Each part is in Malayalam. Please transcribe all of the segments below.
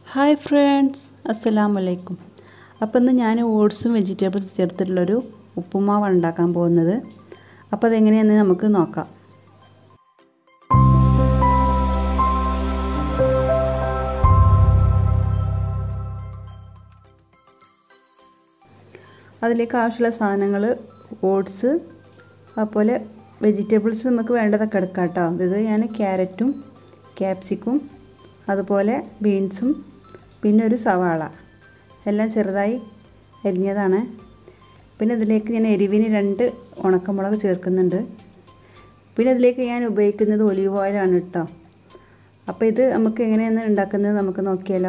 ഹായ് ഫ്രണ്ട്സ് അസ്സലാമു അലൈക്കും അപ്പോൾ ഇന്ന് ഞാൻ ഓട്സും വെജിറ്റബിൾസ് ചേർത്തിട്ടുള്ളൊരു ഉപ്പുമാവാണ് ഉണ്ടാക്കാൻ പോകുന്നത് അപ്പോൾ അതെങ്ങനെയാണെന്ന് നമുക്ക് നോക്കാം അതിലേക്ക് ആവശ്യമുള്ള സാധനങ്ങൾ ഓട്സ് അതുപോലെ വെജിറ്റബിൾസ് നമുക്ക് വേണ്ടതൊക്കെ എടുക്കാം കേട്ടോ ഇത് ഞാൻ ക്യാരറ്റും ക്യാപ്സിക്കും അതുപോലെ ബീൻസും പിന്നെ ഒരു സവാള എല്ലാം ചെറുതായി അരിഞ്ഞതാണ് പിന്നെ ഇതിലേക്ക് ഞാൻ എരിവിന് രണ്ട് ഉണക്കമുളക് ചേർക്കുന്നുണ്ട് പിന്നെ ഇതിലേക്ക് ഞാൻ ഉപയോഗിക്കുന്നത് ഒലിവ് ഓയിലാണ് കേട്ടോ അപ്പോൾ ഇത് നമുക്ക് എങ്ങനെയാണ് ഉണ്ടാക്കുന്നത് നമുക്ക് നോക്കിയാലോ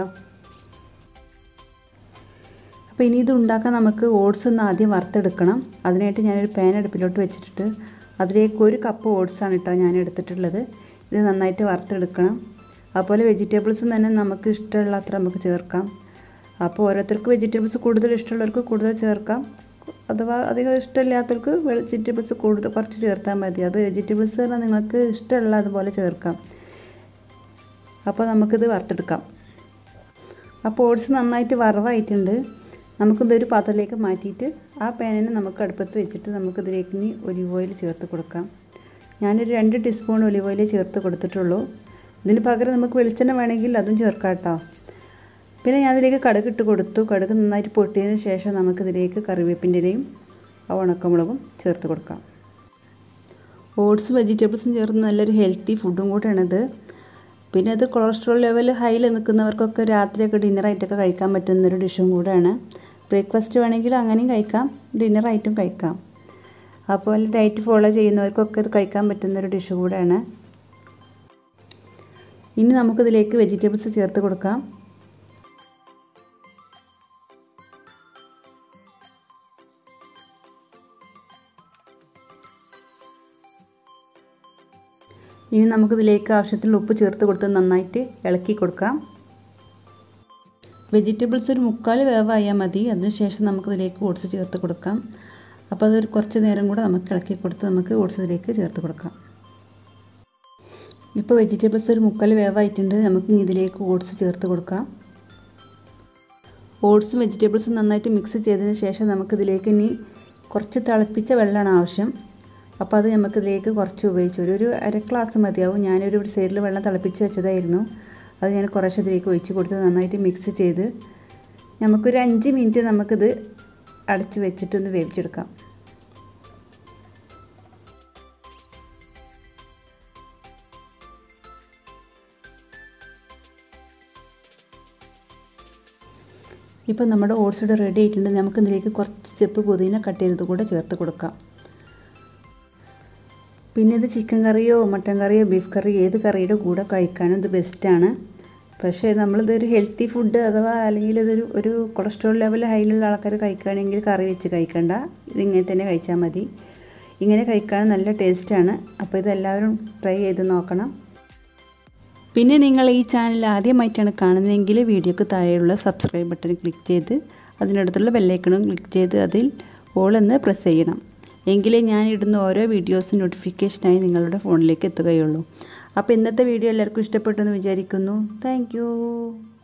അപ്പോൾ ഇനി ഇത് ഉണ്ടാക്കാൻ നമുക്ക് ഓട്സ് ഒന്ന് ആദ്യം വറുത്തെടുക്കണം അതിനായിട്ട് ഞാനൊരു പാൻ അടുപ്പിലോട്ട് വെച്ചിട്ട് അതിലേക്ക് ഒരു കപ്പ് ഓട്സാണ് കേട്ടോ ഞാൻ എടുത്തിട്ടുള്ളത് ഇത് നന്നായിട്ട് വറുത്തെടുക്കണം അതുപോലെ വെജിറ്റബിൾസും തന്നെ നമുക്ക് ഇഷ്ടമുള്ള അത്ര നമുക്ക് ചേർക്കാം അപ്പോൾ ഓരോരുത്തർക്ക് വെജിറ്റബിൾസ് കൂടുതൽ ഇഷ്ടമുള്ളവർക്ക് കൂടുതൽ ചേർക്കാം അഥവാ അധികം ഇഷ്ടമില്ലാത്തവർക്ക് വെജിറ്റബിൾസ് കൂടുതൽ കുറച്ച് ചേർത്താൽ മതി അപ്പോൾ വെജിറ്റബിൾസ് പറഞ്ഞാൽ നിങ്ങൾക്ക് ഇഷ്ടമുള്ള അതുപോലെ ചേർക്കാം അപ്പോൾ നമുക്കിത് വറുത്തെടുക്കാം അപ്പോൾ ഓട്സ് നന്നായിട്ട് വറവായിട്ടുണ്ട് നമുക്കിതൊരു പാത്രത്തിലേക്ക് മാറ്റിയിട്ട് ആ പാനിനെ നമുക്ക് അടുപ്പത്ത് വെച്ചിട്ട് നമുക്കിതിലേക്ക് ഇനി ഒലിവ് ഓയിൽ ചേർത്ത് കൊടുക്കാം ഞാനൊരു രണ്ട് ടീസ്പൂൺ ഒലിവ് ഓയിൽ ചേർത്ത് കൊടുത്തിട്ടുള്ളൂ ഇതിന് പകരം നമുക്ക് വെളിച്ചെണ്ണ വേണമെങ്കിൽ അതും ചേർക്കാം കേട്ടോ പിന്നെ ഞാൻ അതിലേക്ക് കടുക് ഇട്ട് കൊടുത്തു കടുക് നന്നായിട്ട് പൊട്ടിയതിന് ശേഷം നമുക്കിതിലേക്ക് കറിവേപ്പിൻ്റെ ഇലയും ആ ഉണക്കമുളകും ചേർത്ത് കൊടുക്കാം ഓട്സും വെജിറ്റബിൾസും ചേർന്ന് നല്ലൊരു ഹെൽത്തി ഫുഡും കൂടെയാണിത് പിന്നെ അത് കൊളസ്ട്രോൾ ലെവൽ ഹൈയിൽ നിൽക്കുന്നവർക്കൊക്കെ രാത്രിയൊക്കെ ഡിന്നറായിട്ടൊക്കെ കഴിക്കാൻ പറ്റുന്നൊരു ഡിഷും കൂടെയാണ് ബ്രേക്ക്ഫാസ്റ്റ് വേണമെങ്കിൽ അങ്ങനെയും കഴിക്കാം ഡിന്നറായിട്ടും കഴിക്കാം അപ്പോൾ ഡയറ്റ് ഫോളോ ചെയ്യുന്നവർക്കൊക്കെ ഇത് കഴിക്കാൻ പറ്റുന്നൊരു ഡിഷ് കൂടെയാണ് ഇനി നമുക്കിതിലേക്ക് വെജിറ്റബിൾസ് ചേർത്ത് കൊടുക്കാം ഇനി നമുക്കിതിലേക്ക് ആവശ്യത്തിനുള്ള ഉപ്പ് ചേർത്ത് കൊടുത്ത് നന്നായിട്ട് ഇളക്കി കൊടുക്കാം വെജിറ്റബിൾസ് ഒരു മുക്കാൽ വേവായാൽ മതി അതിനുശേഷം നമുക്കിതിലേക്ക് ഓട്സ് ചേർത്ത് കൊടുക്കാം അപ്പോൾ അതൊരു കുറച്ച് നേരം കൂടെ നമുക്ക് ഇളക്കി കൊടുത്ത് നമുക്ക് ഓട്സ് ഇതിലേക്ക് ചേർത്ത് കൊടുക്കാം ഇപ്പോൾ വെജിറ്റബിൾസ് ഒരു മുക്കാൽ വേവായിട്ടുണ്ട് നമുക്ക് ഇതിലേക്ക് ഓട്സ് ചേർത്ത് കൊടുക്കാം ഓട്സും വെജിറ്റബിൾസും നന്നായിട്ട് മിക്സ് ചെയ്തതിന് ശേഷം നമുക്കിതിലേക്ക് ഇനി കുറച്ച് തിളപ്പിച്ച വെള്ളമാണ് ആവശ്യം അപ്പോൾ അത് നമുക്കിതിലേക്ക് കുറച്ച് ഉപയോഗിച്ചു ഒരു ഒരു അര ഗ്ലാസ് മതിയാവും ഞാനൊരു സൈഡിൽ വെള്ളം തിളപ്പിച്ച് വെച്ചതായിരുന്നു അത് ഞാൻ കുറേശ്ശെ ഇതിലേക്ക് ഒഴിച്ച് കൊടുത്ത് നന്നായിട്ട് മിക്സ് ചെയ്ത് നമുക്കൊരു അഞ്ച് മിനിറ്റ് നമുക്കിത് അടച്ച് വെച്ചിട്ടൊന്ന് വേവിച്ചെടുക്കാം ഇപ്പം നമ്മുടെ ഓട്സ് ഇവിടെ റെഡി ആയിട്ടുണ്ട് നമുക്ക് ഇതിലേക്ക് കുറച്ച് ചെപ്പ് പുതിന കട്ട് ചെയ്തത് കൂടെ ചേർത്ത് കൊടുക്കാം പിന്നെ ഇത് ചിക്കൻ കറിയോ മട്ടൻ കറിയോ ബീഫ് കറിയോ ഏത് കറിയുടെ കൂടെ കഴിക്കാനും ഇത് ബെസ്റ്റാണ് പക്ഷേ നമ്മളിതൊരു ഹെൽത്തി ഫുഡ് അഥവാ അല്ലെങ്കിൽ ഇതൊരു ഒരു കൊളസ്ട്രോൾ ലെവൽ ഹൈയിലുള്ള ആൾക്കാർ കഴിക്കുകയാണെങ്കിൽ കറി വെച്ച് കഴിക്കണ്ട ഇതിങ്ങനെ തന്നെ കഴിച്ചാൽ മതി ഇങ്ങനെ കഴിക്കാൻ നല്ല ടേസ്റ്റാണ് അപ്പോൾ ഇതെല്ലാവരും ട്രൈ ചെയ്ത് നോക്കണം പിന്നെ നിങ്ങൾ ഈ ചാനൽ ആദ്യമായിട്ടാണ് കാണുന്നതെങ്കിൽ വീഡിയോക്ക് താഴെയുള്ള സബ്സ്ക്രൈബ് ബട്ടൺ ക്ലിക്ക് ചെയ്ത് അതിനടുത്തുള്ള ബെല്ലൈക്കണും ക്ലിക്ക് ചെയ്ത് അതിൽ ഓൾ എന്ന് പ്രസ് ചെയ്യണം എങ്കിലേ ഞാൻ ഇടുന്ന ഓരോ വീഡിയോസും നോട്ടിഫിക്കേഷനായി നിങ്ങളുടെ ഫോണിലേക്ക് എത്തുകയുള്ളൂ അപ്പോൾ ഇന്നത്തെ വീഡിയോ എല്ലാവർക്കും ഇഷ്ടപ്പെട്ടെന്ന് വിചാരിക്കുന്നു താങ്ക്